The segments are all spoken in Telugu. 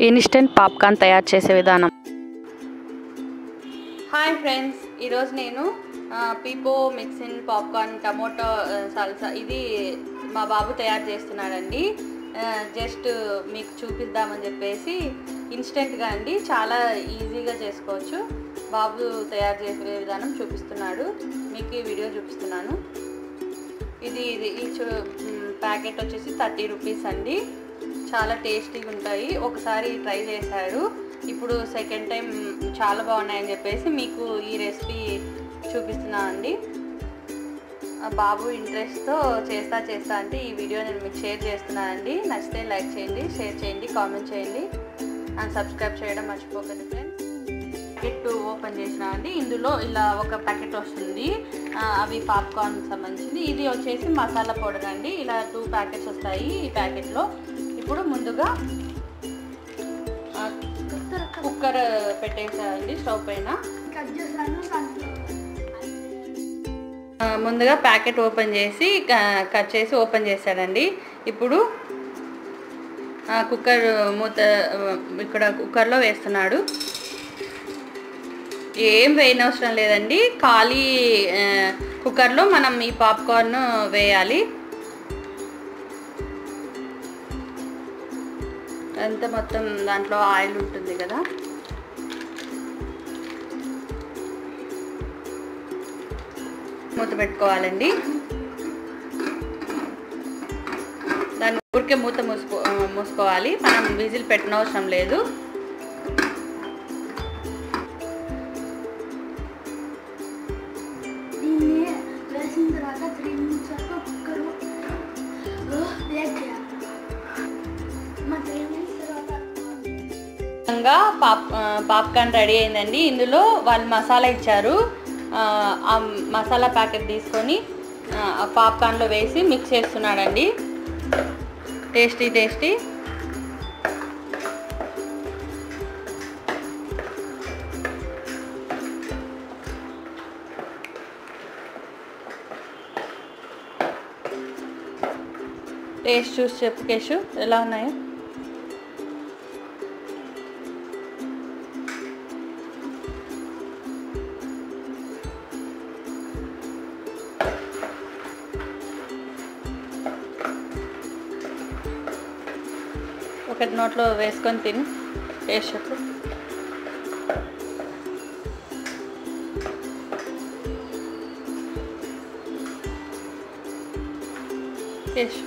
ఇన్స్టెంట్ పాప్కార్న్ తయారు చేసే విధానం హాయ్ ఫ్రెండ్స్ ఈరోజు నేను ఆ, పీపో మిక్సిన్ పాప్కార్న్ టమోటో ఆ, సల్సా ఇది మా బాబు తయారు చేస్తున్నాడండి ఆ, జస్ట్ మీకు చూపిద్దామని చెప్పేసి ఇన్స్టెంట్గా అండి చాలా ఈజీగా చేసుకోవచ్చు బాబు తయారు చేసే విధానం చూపిస్తున్నాడు మీకు ఈ వీడియో చూపిస్తున్నాను ఇది ఇది ఈ చు- మ్, ప్యాకెట్ వచ్చేసి థర్టీ రూపీస్ అండి చాలా టేస్టీగా ఉంటాయి ఒకసారి ట్రై చేశాడు ఇప్పుడు సెకండ్ టైం చాలా బాగున్నాయని చెప్పేసి మీకు ఈ రెసిపీ చూపిస్తున్నాను అండి ఆ బాబు ఇంట్రెస్ట్తో చేస్తా చేస్తా అంటే ఈ వీడియో నేను మీకు షేర్ చేస్తున్నానండి నచ్చితే లైక్ చేయండి షేర్ చేయండి కామెంట్ చేయండి అండ్ సబ్స్క్రైబ్ చేయడం మర్చిపోకండి ఫ్రెండ్స్ ప్యాకెట్ ఓపెన్ చేసిన అండి ఇందులో ఇలా ఒక ప్యాకెట్ వస్తుంది ఆ, అవి పాప్కార్న్ సంబంధించింది ఇది వచ్చేసి మసాలా పౌడర్ అండి ఇలా టూ ప్యాకెట్స్ వస్తాయి ఈ ప్యాకెట్లో ఇప్పుడు ముందుగా ఆ, కుక్కర్ పెట్టేసారండి స్టవ్ పైన ఆ, ముందుగా ప్యాకెట్ ఓపెన్ చేసి క- కట్ చేసి ఓపెన్ చేశాడండి ఇప్పుడు ఆ, కుక్కర్ మూత ఆ, ఇక్కడ కుక్కర్లో వేస్తున్నాడు ఏం వేయనవసరం లేదండి ఖాళీ ఆ, కుక్కర్లో మనం ఈ పాప్కార్న్ వేయాలి అంతా మొత్తం దాంట్లో ఆయిల్ ఉంటుంది కదా మూత పెట్టుకోవాలండి దాన్ని ఊరికే మూత మూసుకో మూసుకోవాలి మనం విజిల్ పెట్టనవసరం లేదు దీన్ని వేసిన తర్వాత త్రీ మినిట్స్ వరకు కుక్కర్ బ్రేక్ చేయాలి మా త్రీ మినిట్స్ తర్వాత విధంగా పాప్ ఆ, పాప్కార్న్ రెడీ అయిందండి ఇందులో వాళ్ళు మసాలా ఇచ్చారు ఆ, ఆ మసాలా ప్యాకెట్ తీసుకొని ఆ, ఆ పాప్కార్న్లో వేసి మిక్స్ చేస్తున్నాడండి టేస్టీ టేస్టీ టేస్ట్ చూసి చెప్పు కేషు ఎలా ఉన్నాయో ఒకటి నోట్లో వేసుకొని తిని టేస్ట్ చెప్పు టేస్ట్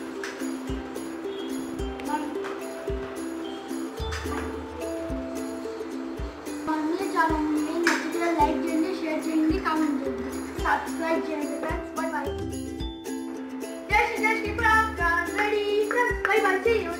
మనల్ని చాలా మంది నచ్చితే లైక్ చేయండి షేర్ చేయండి కామెంట్ చేయండి సబ్స్క్రైబ్ చేయండి friends bye bye just just ఇప్పుడు ready friends bye bye see you